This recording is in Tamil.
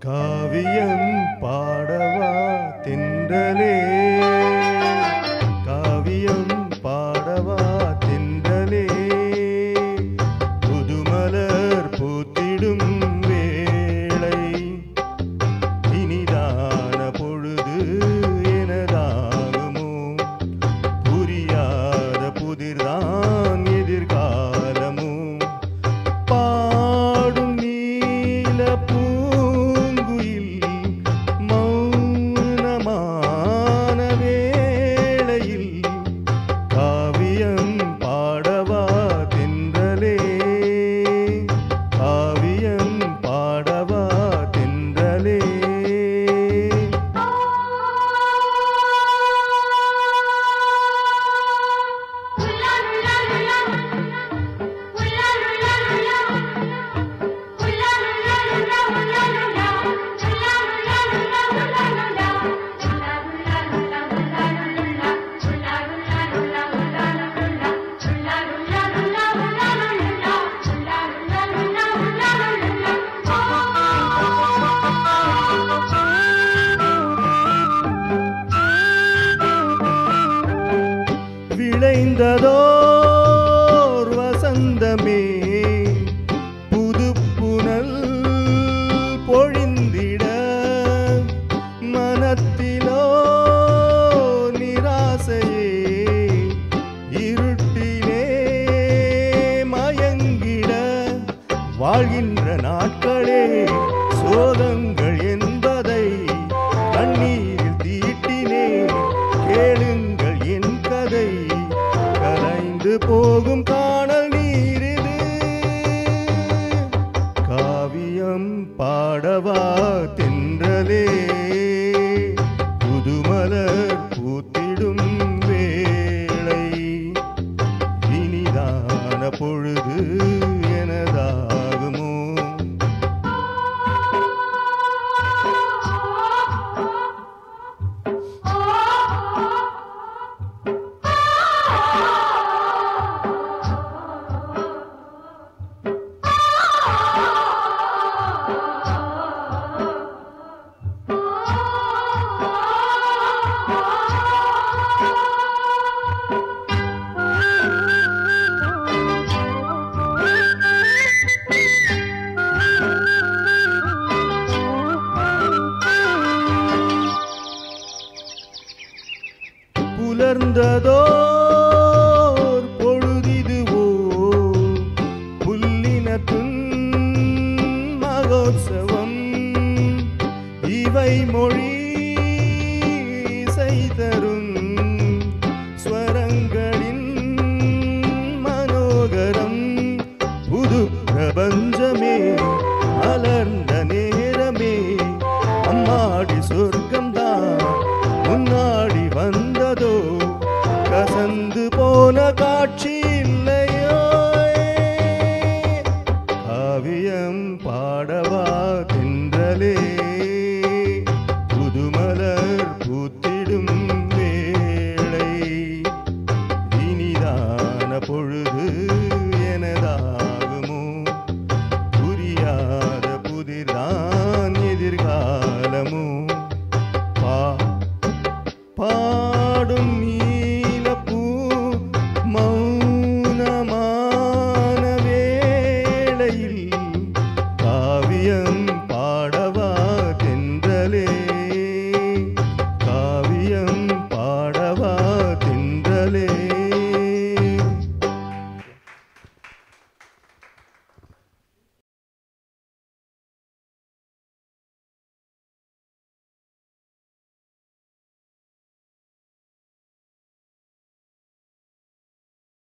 காவியம் பாடவா தென்றலே காவியம் பாடவா தென்றலே புதுமலர் பூத்திடும் வேளை இனிதான பொழுது எனதாகுமோ புரியாத புதிர்தான் எதிர்காலமோ பாடும் நீல பூங்குயில் மௌனமான வேளையில் காவியம் பாடவா தென்றலே காவியம் பாடவா தென்றலே விளைந்ததோர் வசந்தமே புது புனல் பொழிந்திட மனத்திலோ நிராசையே இருட்டிலே மயங்கிட வாழ்கின்ற நாட்களே சோகங்கள் என்பதை கண்ணீரில் தீட்டினே கேளுங்கள் என் கதை கலைந்து போகும் காணல் நீரிது காவியம் பாடவா தென்றலே புதுமலர் பூத்திடும் வேளை இனிதான பொழுது எனதாகுமோ புலர்ந்ததோர் பொழுதிதுவோ புல்லினத்துன் மகோத்சவம் இவை மொழி செய்தரும் ஸ்வரங்களின் மனோகரம் புது பிரபஞ்ச